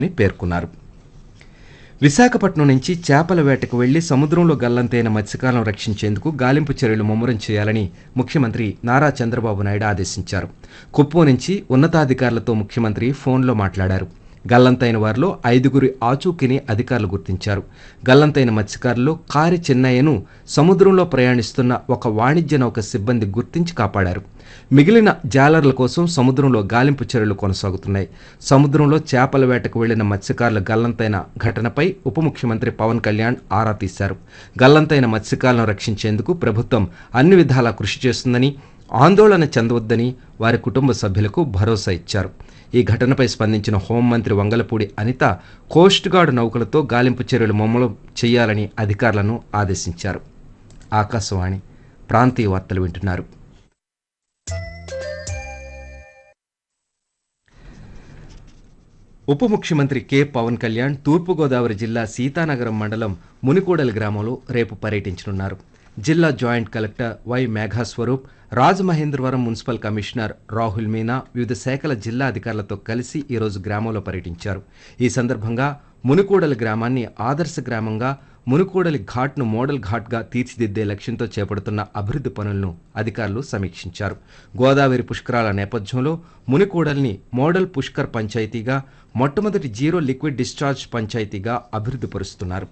అని పేర్కొన్నారు విశాఖపట్నం నుంచి చేపల వేటకు వెళ్లి సముద్రంలో గల్లంతైన మత్స్యకాలను రక్షించేందుకు గాలింపు చర్యలు ముమ్మరం చేయాలని ముఖ్యమంత్రి నారా చంద్రబాబు నాయుడు ఆదేశించారు కుప్పం నుంచి ఉన్నతాధికారులతో ముఖ్యమంత్రి ఫోన్లో మాట్లాడారు గల్లంతైన వారిలో ఐదుగురి ఆచూకీని అధికారులు గుర్తించారు గల్లంతైన మత్స్యకారుల్లో కారి చెన్నయ్యను సముద్రంలో ప్రయాణిస్తున్న ఒక వాణిజ్య నౌక సిబ్బంది గుర్తించి కాపాడారు మిగిలిన జాలర్ల కోసం సముద్రంలో గాలింపు చర్యలు కొనసాగుతున్నాయి సముద్రంలో చేపల వేటకు వెళ్లిన మత్స్యకారుల గల్లంతైన ఘటనపై ఉప ముఖ్యమంత్రి పవన్ కళ్యాణ్ ఆరా తీశారు గల్లంతైన మత్స్యకారులను రక్షించేందుకు ప్రభుత్వం అన్ని విధాలా కృషి చేస్తుందని ఆందోళన చెందవద్దని వారి కుటుంబ సభ్యులకు భరోసా ఇచ్చారు ఈ ఘటనపై స్పందించిన హోంమంత్రి వంగలపూడి అనిత కోస్ట్ గార్డు నౌకలతో గాలింపు చర్యలు ముమ్మలం చేయాలని అధికారులను ఆదేశించారు ఆకాశవాణి ప్రాంతీయ వార్తలు వింటున్నారు ఉప ముఖ్యమంత్రి కె పవన్ కళ్యాణ్ తూర్పుగోదావరి జిల్లా సీతానగరం మండలం మునికూడలి గ్రామంలో రేపు పర్యటించనున్నారు జిల్లా joint collector Y Meghaswarup Rajamahendravaram municipal commissioner Rahul Meena వివిధ శాఖల జిల్లా అధికారులతో కలిసి ఈరోజు గ్రామంలో పర్యటించారు ఈ సందర్భంగా మునుకూడలి గ్రామాన్ని ఆదర్శ గ్రామంగా మునుకూడలి ఘాట్ను మోడల్ ఘాట్గా తీర్చిదిద్దే లక్ష్యంతో చేపడుతున్న అభివృద్ధి పనులను అధికారులు సమీక్షించారు గోదావరి పుష్కరాల నేపథ్యంలో మునికూడల్ని మోడల్ పుష్కర్ పంచాయతీగా మొట్టమొదటి జీరో లిక్విడ్ డిశ్చార్జ్ పంచాయతీగా అభివృద్ధి పరుస్తున్నారు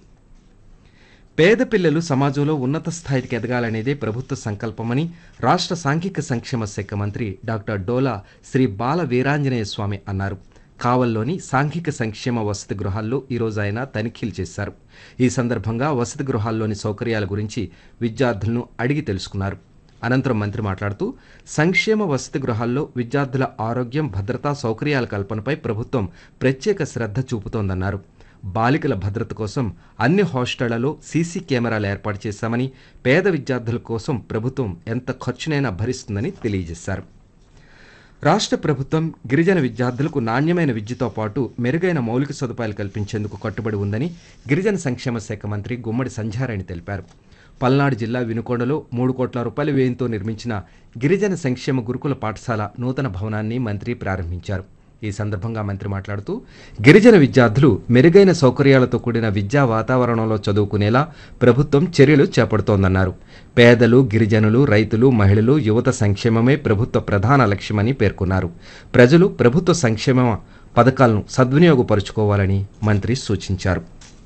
పేద పిల్లలు సమాజంలో ఉన్నత స్థాయికి ఎదగాలనేదే ప్రభుత్వ సంకల్పమని రాష్ట్ర సాంఘిక సంక్షేమ శాఖ మంత్రి డాక్టర్ డోలా శ్రీ బాల వీరాంజనేయ స్వామి అన్నారు కావల్లోని సాంఘిక సంక్షేమ వసతి గృహాల్లో ఈరోజు ఆయన తనిఖీలు చేశారు ఈ సందర్భంగా వసతి గృహాల్లోని సౌకర్యాల గురించి విద్యార్థులను అడిగి తెలుసుకున్నారు అనంతరం మంత్రి మాట్లాడుతూ సంక్షేమ వసతి గృహాల్లో విద్యార్థుల ఆరోగ్యం భద్రతా సౌకర్యాల కల్పనపై ప్రభుత్వం ప్రత్యేక శ్రద్ధ చూపుతోందన్నారు బాలికల భద్రత కోసం అన్ని హాస్టళ్లలో సీసీ కెమెరాలు ఏర్పాటు చేశామని పేద విద్యార్థుల కోసం ప్రభుత్వం ఎంత ఖర్చునైనా భరిస్తుందని తెలియజేశారు రాష్ట్ర ప్రభుత్వం గిరిజన విద్యార్థులకు నాణ్యమైన విద్యతో పాటు మెరుగైన మౌలిక సదుపాయాలు కల్పించేందుకు కట్టుబడి ఉందని గిరిజన సంక్షేమ శాఖ మంత్రి గుమ్మడి సంధ్యారాణి తెలిపారు పల్నాడు జిల్లా వినుకొండలో మూడు కోట్ల రూపాయల వ్యయంతో నిర్మించిన గిరిజన సంక్షేమ గురుకుల పాఠశాల నూతన భవనాన్ని మంత్రి ప్రారంభించారు ఈ సందర్భంగా మంత్రి మాట్లాడుతూ గిరిజన విద్యార్థులు మెరుగైన సౌకర్యాలతో కూడిన విద్యా వాతావరణంలో చదువుకునేలా ప్రభుత్వం చర్యలు చేపడుతోందన్నారు పేదలు గిరిజనులు రైతులు మహిళలు యువత సంక్షేమమే ప్రభుత్వ ప్రధాన లక్ష్యమని పేర్కొన్నారు ప్రజలు ప్రభుత్వ సంక్షేమ పథకాలను సద్వినియోగపరుచుకోవాలని మంత్రి సూచించారు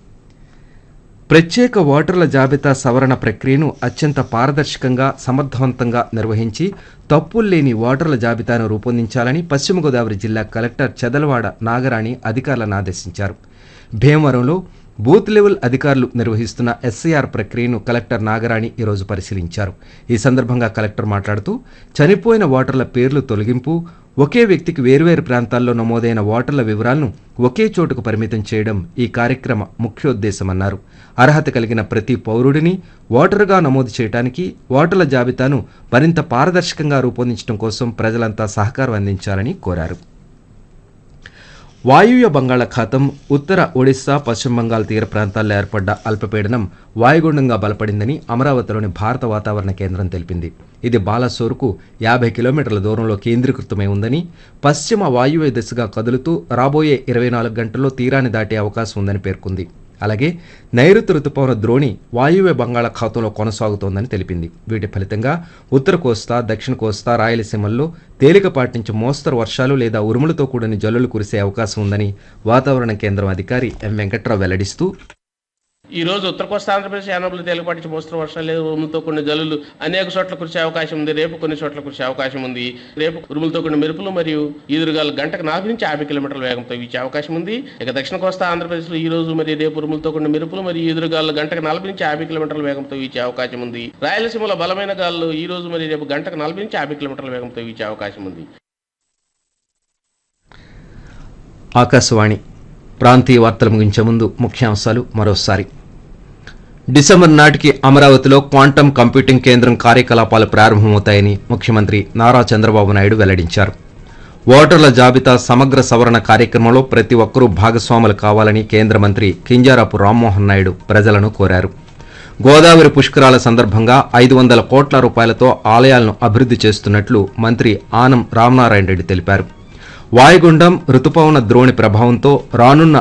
ప్రత్యేక ఓటర్ల జాబితా సవరణ ప్రక్రియను అత్యంత పారదర్శకంగా సమర్థవంతంగా నిర్వహించి తప్పులు లేని ఓటర్ల జాబితాను రూపొందించాలని పశ్చిమ గోదావరి జిల్లా కలెక్టర్ చెదలవాడ నాగరాణి అధికారులను ఆదేశించారు భీమవరంలో బూత్ లెవెల్ అధికారులు నిర్వహిస్తున్న ఎస్ఐఆర్ ప్రక్రియను కలెక్టర్ నాగరాణి ఈరోజు పరిశీలించారు ఈ సందర్భంగా కలెక్టర్ మాట్లాడుతూ చనిపోయిన ఓటర్ల పేర్లు తొలగింపు ఒకే వ్యక్తికి వేర్వేరు ప్రాంతాల్లో నమోదైన ఓటర్ల వివరాలను ఒకే చోటుకు పరిమితం చేయడం ఈ కార్యక్రమ ముఖ్యోద్దేశమన్నారు అర్హత కలిగిన ప్రతి పౌరుడిని ఓటరుగా నమోదు చేయడానికి ఓటర్ల జాబితాను మరింత పారదర్శకంగా రూపొందించడం కోసం ప్రజలంతా సహకారం అందించాలని కోరారు వాయువ్య బంగాళాఖాతం ఉత్తర ఒడిశా పశ్చిమ బంగాల్ తీర ప్రాంతాల్లో ఏర్పడ్డ అల్పపీడనం వాయుగుండంగా బలపడిందని అమరావతిలోని భారత వాతావరణ కేంద్రం తెలిపింది ఇది బాలసోరుకు యాభై కిలోమీటర్ల దూరంలో కేంద్రీకృతమై ఉందని పశ్చిమ వాయువ్య దిశగా కదులుతూ రాబోయే ఇరవై నాలుగు గంటల్లో తీరాన్ని దాటే అవకాశం ఉందని పేర్కొంది అలాగే నైరుతి రుతుపవన ద్రోణి వాయువ్య బంగాళాఖాతంలో కొనసాగుతోందని తెలిపింది వీటి ఫలితంగా ఉత్తర కోస్తా దక్షిణ కోస్తా రాయలసీమల్లో తేలికపాటి నుంచి మోస్తరు వర్షాలు లేదా ఉరుములతో కూడిన జల్లులు కురిసే అవకాశం ఉందని వాతావరణ కేంద్రం అధికారి ఎం వెంకట్రావు వెల్లడిస్తూ ఈ రోజు ఉత్తర కోస్తా ఆంధ్రప్రదేశ్ యానబులు తేలికపాటి నుంచి మోస్తరు వర్షాలు లేదా ఉరుములతో కూడిన జల్లులు అనేక చోట్ల కురిసే అవకాశం ఉంది రేపు కొన్ని చోట్ల కురిసే అవకాశం ఉంది రేపు ఉరుములతో కూడిన మెరుపులు మరియు ఈదురుగాలు గంటకు నలభై నుంచి యాభై కిలోమీటర్ల వేగంతో వీచే అవకాశం ఉంది ఇక దక్షిణ కోస్తా ఆంధ్రప్రదేశ్లో ఈ రోజు మరియు రేపు ఉరుములతో కూడిన మెరుపులు మరియు ఈదురుగాలు గంటకు నలభై నుంచి యాభై కిలోమీటర్ల వేగంతో వీచే అవకాశం ఉంది రాయలసీమలో బలమైన గాలు ఈ రోజు మరియు రేపు గంటకు నలభై నుంచి యాభై కిలోమీటర్ల వేగంతో వీచే అవకాశం ఉంది ఆకాశవాణి ప్రాంతీయ వార్తలు ముగించే ముందు ముఖ్యాంశాలు మరోసారి డిసెంబర్ నాటికి అమరావతిలో క్వాంటమ్ కంప్యూటింగ్ కేంద్రం కార్యకలాపాలు ప్రారంభమవుతాయని ముఖ్యమంత్రి నారా చంద్రబాబు నాయుడు వెల్లడించారు ఓటర్ల జాబితా సమగ్ర సవరణ కార్యక్రమంలో ప్రతి ఒక్కరూ భాగస్వాములు కావాలని కేంద్ర మంత్రి కింజారపు రామ్మోహన్ నాయుడు ప్రజలను కోరారు గోదావరి పుష్కరాల సందర్భంగా ఐదు వందల కోట్ల రూపాయలతో ఆలయాలను అభివృద్ధి చేస్తున్నట్లు మంత్రి ఆనం రామనారాయణ రెడ్డి తెలిపారు వాయుగుండం రుతుపవన ద్రోణి ప్రభావంతో రానున్న